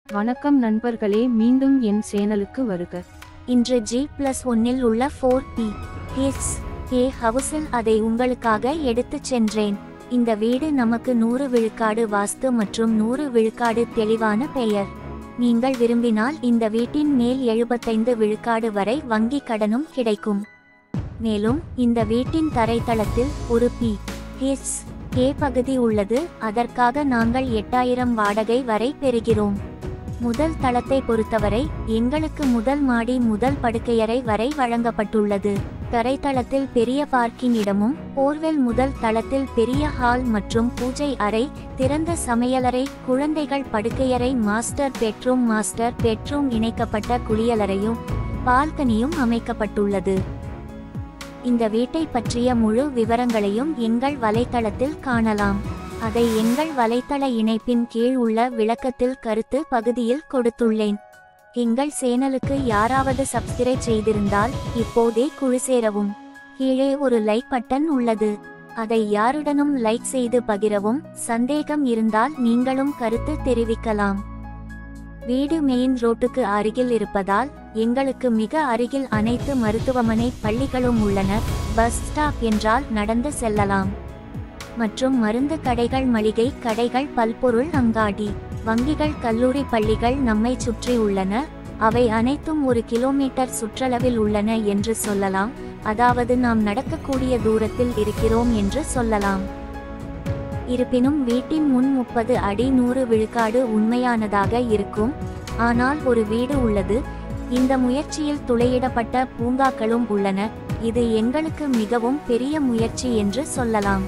வணக்கம் நண்பர்களே மீண்டும் என் சேனலுக்கு வருக இன்று ஜி பிளஸ் ஒன்னில் உள்ள ஃபோர் பி ஹிட்ஸ் ஏ ஹவுஸில் அதை உங்களுக்காக எடுத்துச் சென்றேன் இந்த வீடு நமக்கு நூறு விழுக்காடு வாஸ்து மற்றும் நூறு விழுக்காடு தெளிவான பெயர் நீங்கள் விரும்பினால் இந்த வீட்டின் மேல் எழுபத்தைந்து விழுக்காடு வரை வங்கி கடனும் கிடைக்கும் மேலும் இந்த வீட்டின் தரைத்தளத்தில் ஒரு பி ஹிட்ஸ் ஏ பகுதி உள்ளது அதற்காக நாங்கள் எட்டாயிரம் வாடகை வரை பெறுகிறோம் முதல் தளத்தை பொறுத்தவரை எங்களுக்கு முதல் மாடி முதல் படுக்கையறை வரை வழங்கப்பட்டுள்ளது தரைத்தளத்தில் பெரிய பார்க்கிங் இடமும் போர்வெல் முதல் தளத்தில் பெரிய ஹால் மற்றும் பூஜை அறை திறந்த சமையலறை குழந்தைகள் படுக்கையறை மாஸ்டர் பெட்ரூம் மாஸ்டர் பெட்ரூம் இணைக்கப்பட்ட குளியலறையும் பால்கனியும் அமைக்கப்பட்டுள்ளது இந்த வீட்டை பற்றிய முழு விவரங்களையும் எங்கள் வலைத்தளத்தில் காணலாம் அதை எங்கள் வலைத்தள இணைப்பின் கீழ் உள்ள விளக்கத்தில் கருத்து பகுதியில் கொடுத்துள்ளேன் எங்கள் சேனலுக்கு யாராவது சப்ஸ்கிரைப் செய்திருந்தால் இப்போதே குழு சேரவும் கீழே ஒரு லைக் பட்டன் உள்ளது அதை யாருடனும் லைக் செய்து பகிரவும் சந்தேகம் இருந்தால் நீங்களும் கருத்து தெரிவிக்கலாம் வீடு மெயின் ரோட்டுக்கு அருகில் இருப்பதால் எங்களுக்கு மிக அருகில் அனைத்து மருத்துவமனை பள்ளிகளும் உள்ளன பஸ் ஸ்டாப் என்றால் நடந்து செல்லலாம் மற்றும் மருந்து கடைகள் மளிகை கடைகள் பல்பொருள் அங்காடி வங்கிகள் கல்லூரி பள்ளிகள் நம்மை சுற்றி உள்ளன அவை அனைத்தும் ஒரு கிலோமீட்டர் சுற்றளவில் உள்ளன என்று சொல்லலாம் அதாவது நாம் நடக்கக்கூடிய தூரத்தில் இருக்கிறோம் என்று சொல்லலாம் இருப்பினும் வீட்டின் முன் முப்பது அடி நூறு விழுக்காடு உண்மையானதாக இருக்கும் ஆனால் ஒரு வீடு உள்ளது இந்த முயற்சியில் துளையிடப்பட்ட பூங்காக்களும் உள்ளன இது எங்களுக்கு மிகவும் பெரிய முயற்சி என்று சொல்லலாம்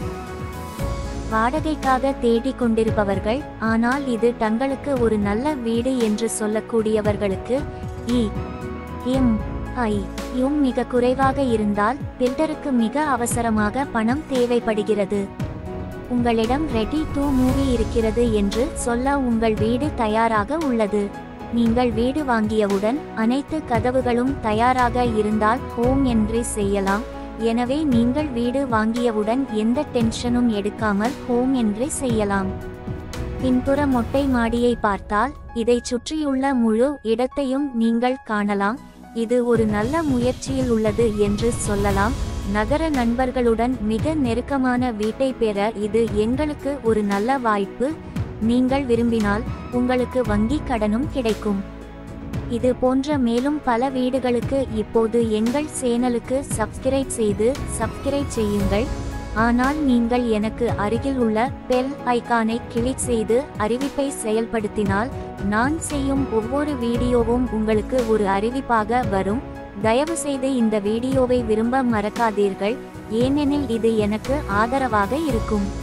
வாடகைக்காக தேடிக் கொண்டிருப்பவர்கள் ஆனால் இது தங்களுக்கு ஒரு நல்ல வீடு என்று சொல்லக்கூடியவர்களுக்கு இ எம் ஐ யும் மிக குறைவாக இருந்தால் பில்டருக்கு மிக அவசரமாக பணம் தேவைப்படுகிறது உங்களிடம் ரெடி டு மூவி இருக்கிறது என்று சொல்ல உங்கள் வீடு தயாராக உள்ளது நீங்கள் வீடு வாங்கியவுடன் அனைத்து கதவுகளும் தயாராக இருந்தால் ஹோம் என்ட்ரி செய்யலாம் எனவே நீங்கள் வீடு வாங்கியவுடன் எந்த டென்ஷனும் எடுக்காமல் ஹோம் என்ட்ரி செய்யலாம் பின்புற மொட்டை மாடியை பார்த்தால் இதை சுற்றியுள்ள முழு இடத்தையும் நீங்கள் காணலாம் இது ஒரு நல்ல முயற்சியில் உள்ளது என்று சொல்லலாம் நகர நண்பர்களுடன் மிக நெருக்கமான வீட்டை பெற இது எங்களுக்கு ஒரு நல்ல வாய்ப்பு நீங்கள் விரும்பினால் உங்களுக்கு வங்கி கடனும் கிடைக்கும் இது போன்ற மேலும் பல வீடுகளுக்கு இப்போது எங்கள் சேனலுக்கு சப்ஸ்கிரைப் செய்து சப்ஸ்கிரைப் செய்யுங்கள் ஆனால் நீங்கள் எனக்கு அருகில் உள்ள பெல் ஐகானை கிளிக் செய்து அறிவிப்பை செயல்படுத்தினால் நான் செய்யும் ஒவ்வொரு வீடியோவும் உங்களுக்கு ஒரு அறிவிப்பாக வரும் தயவு செய்து இந்த வீடியோவை விரும்ப மறக்காதீர்கள் ஏனெனில் இது எனக்கு ஆதரவாக இருக்கும்